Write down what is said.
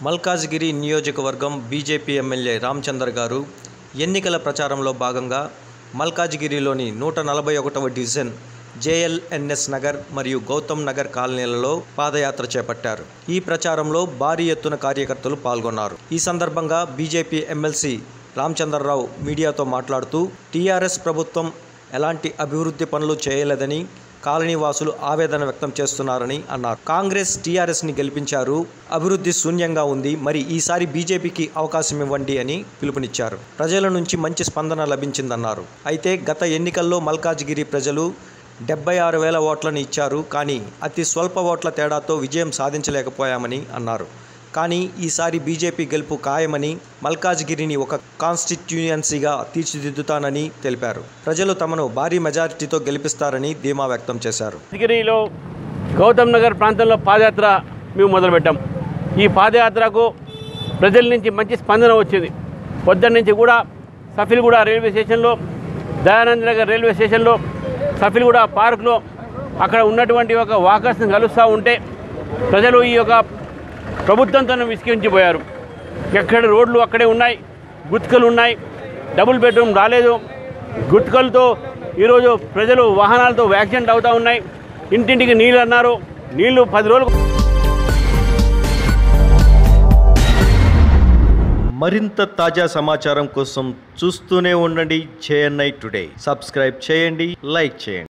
మల్కాజ్గిరి నియోజకవర్గం BJP MLA Ramachandar గారు ఎన్నికల ప్రచారంలో భాగంగా మల్కాజ్గిరిలోని నూట నలభై ఒకటవ డివిజన్ జేఎల్ఎన్ఎస్ నగర్ మరియు గౌతమ్ నగర్ కాలనీలలో పాదయాత్ర చేపట్టారు ఈ ప్రచారంలో భారీ ఎత్తున కార్యకర్తలు పాల్గొన్నారు ఈ సందర్భంగా బీజేపీ ఎమ్మెల్సీ రామచంద్రరావు మీడియాతో మాట్లాడుతూ టీఆర్ఎస్ ప్రభుత్వం ఎలాంటి అభివృద్ధి పనులు చేయలేదని కాలనీ వాసులు ఆవేదన వ్యక్తం చేస్తున్నారని అన్నారు కాంగ్రెస్ టీఆర్ఎస్ని గెలిపించారు అభివృద్ధి శూన్యంగా ఉంది మరి ఈసారి బీజేపీకి అవకాశం ఇవ్వండి అని పిలుపునిచ్చారు ప్రజల నుంచి మంచి స్పందన లభించిందన్నారు అయితే గత ఎన్నికల్లో మల్కాజ్గిరి ప్రజలు డెబ్బై ఆరు వేల ఓట్లను ఇచ్చారు కానీ అతి స్వల్ప ఓట్ల తేడాతో విజయం సాధించలేకపోయామని అన్నారు కానీ ఈసారి బీజేపీ గెలుపు ఖాయమని మల్కాజ్గిరిని ఒక కాన్స్టిట్యూయన్సీగా తీర్చిదిద్దుతానని తెలిపారు ప్రజలు తమను భారీ మెజారిటీతో గెలిపిస్తారని ధీమా వ్యక్తం చేశారు యాదగిరిలో గౌతమ్ నగర్ ప్రాంతంలో పాదయాత్ర మేము మొదలుపెట్టాం ఈ పాదయాత్రకు ప్రజల నుంచి మంచి స్పందన వచ్చింది పొద్దున్న నుంచి కూడా సఫిల్గూడ రైల్వే స్టేషన్లో దయానంద నగర్ రైల్వే స్టేషన్లో సఫిల్గూడ పార్క్లో అక్కడ ఉన్నటువంటి ఒక వాకర్స్ని కలుస్తూ ఉంటే ప్రజలు ఈ యొక్క ప్రభుత్వంతో విసిగించిపోయారు ఎక్కడ రోడ్లు అక్కడే ఉన్నాయి గుత్కలు ఉన్నాయి డబుల్ బెడ్రూమ్ రాలేదు గుత్కలతో ఈరోజు ప్రజలు వాహనాలతో యాక్సిడెంట్ అవుతూ ఉన్నాయి ఇంటింటికి నీళ్ళు అన్నారు నీళ్లు పది రోజులు మరింత తాజా సమాచారం కోసం చూస్తూనే ఉండండి జేఎన్ఐ టుడే సబ్స్క్రైబ్ చేయండి లైక్ చేయండి